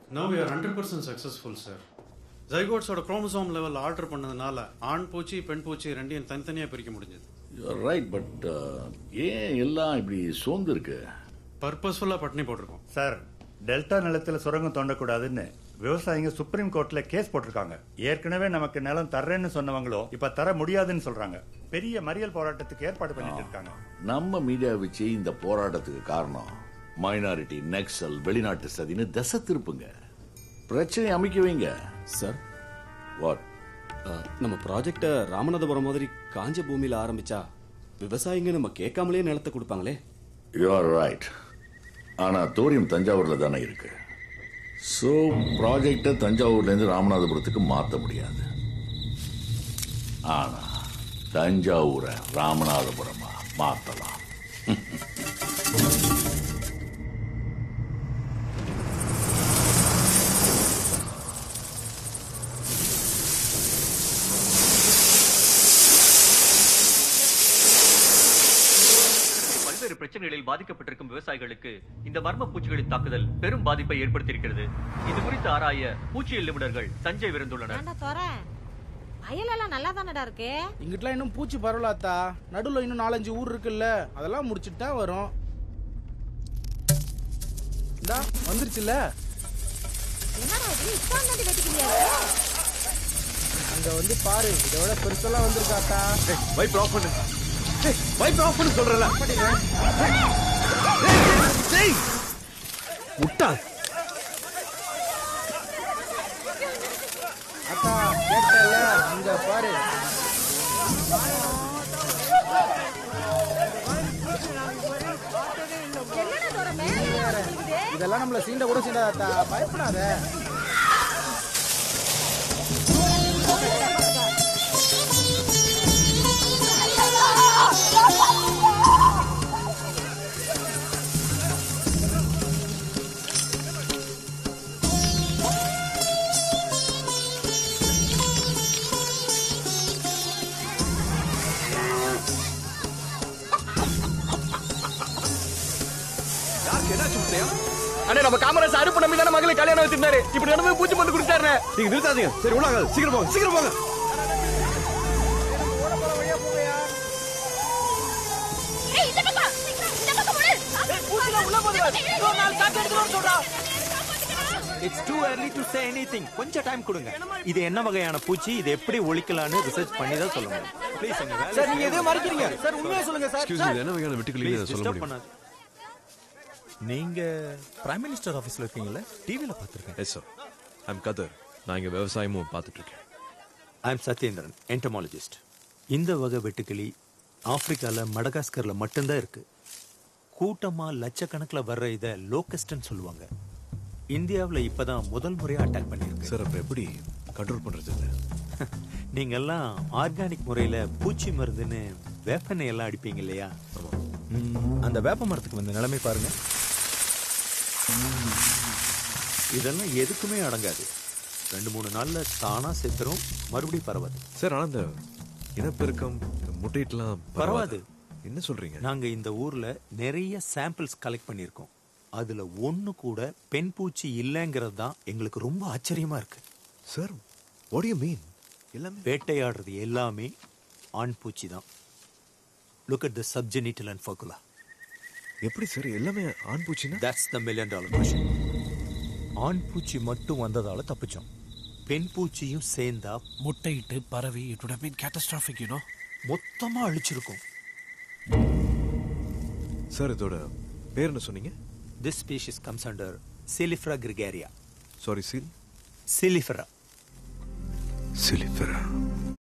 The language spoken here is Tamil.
no we are hundred percent successful sir ஜைகோட்ஸோட குரோமோசோம் லெவல் ஆர்டர் பண்ணதுனால ஆண் பூச்சி பெண் பூச்சி ரெண்டையும் தனித்தனியாக பிரிக்க முடிஞ்சது ரைட் பட் ஏன் எல்லாம் இப்படி சோர்ந்து இருக்கு பர்பஸ்ஃபுல்லாக பட்டினி போட்டிருக்கோம் சார் டெல்டா நிலத்துல சுரங்கம் தோண்டக்கூடாதுன்னு விவசாயிங்க சுப்ரீம் கோர்ட்ல கேஸ் போட்டிருக்காங்க ஏற்கனவே நமக்கு நிலம் தர்றேன்னு சொன்னவங்களோ இப்ப தர முடியாதுன்னு சொல்றாங்க பெரிய மறியல் போராட்டத்துக்கு ஏற்பாடு பண்ணிட்டு இருக்காங்க நம்ம மீடியா வச்சு இந்த போராட்டத்துக்கு காரணம் மைனாரிட்டி நெக்சல் வெளிநாட்டு சதின்னு தசை திருப்புங்க பிரச்சனை அமைக்க வைங்க சார் வாட் நம்ம ப்ராஜெக்ட ராமநாதபுரம் மாதிரி காஞ்ச பூமியில ஆரம்பிச்சா விவசாயிங்க நம்ம கேட்காமலே நிலத்தை கொடுப்பாங்களே யூ ஆர் ரைட் ஆனா தோரியம் தஞ்சாவூர்ல தானே இருக்கு சோ ப்ராஜெக்ட தஞ்சாவூர்ல இருந்து ராமநாதபுரத்துக்கு மாத்த முடியாது ஆனா தஞ்சாவூரை ராமநாதபுரமா மாத்தலாம் பல்வேறு பிரச்சனைகளில் பாதிக்கப்பட்டிருக்கும் விவசாயிகளுக்கு இந்த மர்ம பூச்சிகளின் தாக்குதல் பெரும் பாதிப்பை ஏற்படுத்தியிருக்கிறது இது குறித்து ஆராய பூச்சியல் நிபுணர்கள் சஞ்சய் விருந்துள்ளனர் ஏண்டா தோற வயலெல்லாம் நல்லா தானடா இருக்கு இங்கிட்டலாம் இன்னும் பூச்சி பரவலாத்தா நடுவுல இன்னும் நாலஞ்சு ஊர் இருக்குல்ல அதெல்லாம் முடிச்சிட்டு தான் வரும் இந்தா வந்துருச்சுல்ல என்னடா இது இஷ்டாந்தாண்டி வெட்டிக்கிறியா அங்க வந்து பாரு இதை விட பெருசெல்லாம் வந்திருக்காத்தா வைப் ஆஃப் பண்ணு வைப் ஆஃப் பண்ணு சொல்றல முட்டாள் அத்தா கேட்டல அங்க பாரு என்னடா தோற மேல இருக்குது இதெல்லாம் நம்மள சீண்ட கூட சீண்டாதா பயப்படாத அண்ணே நம்ம காமராஜ் அறுப்பு நம்பி தானே மகளை கல்யாணம் வச்சிருந்தாரு இப்படி நடந்து பூச்சி மருந்து குடிச்சாரு நீங்க நிறுத்தாதீங்க சரி உள்ளாங்க சீக்கிரம் போங்க சீக்கிரம் போங்க it's too early to say anything கொஞ்சம் டைம் கொடுங்க இது என்ன வகையான பூச்சி இது எப்படி ஒழிக்கலாம்னு ரிசர்ச் பண்ணி தான் சொல்ல முடியும் ப்ளீஸ் எங்க வேலை சார் நீங்க எதையும் மறைக்கிறீங்க சார் உண்மையா சொல்லுங்க சார் எக்ஸ்கியூஸ் மீ என்ன வகையான வெட்டுக்கிளி ப்ளீஸ் சொல்ல டிஸ்டர்ப் முடியும் பண்ணாது நீங்க பிரைம் மினிஸ்டர் ஆபீஸ்ல இருக்கீங்கல்ல டிவில பாத்துருக்கேன் எஸ் சார் ஐம் கதர் நான் இங்க விவசாயமும் பார்த்துட்டு இருக்கேன் ஐ எம் சத்யேந்திரன் என்டமாலஜிஸ்ட் இந்த வகை வெட்டுக்கிளி ஆப்பிரிக்கால மடகாஸ்கர்ல மட்டும்தான் இருக்கு கூட்டமா லட்சக்கணக்கில் வர்ற இத லோக்கஸ்ட்னு சொல்லுவாங்க இந்தியாவுல இப்பதான் முதல் முறையா அட்டாக் பண்ணிருக்கு சார் அப்ப எப்படி கண்ட்ரோல் பண்றது இல்ல நீங்க எல்லாம் ஆர்கானிக் முறையில பூச்சி மருந்துன்னு வேப்பெண்ணெய் எல்லாம் அடிப்பீங்க இல்லையா ம், அந்த வேப்ப மரத்துக்கு வந்த நிலைமை பாருங்க இதெல்லாம் எதுக்குமே அடங்காது ரெண்டு மூணு நாள்ல தானா செத்துரும் மறுபடியும் பரவாது சார் ஆனா இந்த இனப்பெருக்கம் இந்த முட்டையிட்டலாம் பரவாது என்ன சொல்றீங்க நாங்க இந்த ஊர்ல நிறைய சாம்பிள்ஸ் கலெக்ட் பண்ணியிருக்கோம் அதுல ஒண்ணு கூட பெண் பூச்சி இல்லைங்கிறது தான் எங்களுக்கு ரொம்ப ஆச்சரியமா இருக்கு சார் வாட் யூ மீன் எல்லாமே வேட்டையாடுறது எல்லாமே ஆண் பூச்சி தான் look at the subgenital and furcula எப்படி சார் எல்லாமே ஆண் பூச்சினா that's the million dollar question ஆண் பூச்சி மட்டும் வந்ததால தப்பிச்சோம் பெண் பூச்சியும் சேர்ந்தா முட்டையிட்டு பரவி it would have been catastrophic you know மொத்தமா அழிச்சிருக்கும் சார் இதோட பேர் என்ன சொன்னீங்க திஸ் ஸ்பீஷிஸ் கம்ஸ் அண்டர் சிலிஃப்ரா கிரிகேரியா சாரி சீல் சிலிஃபரா சிலிஃபரா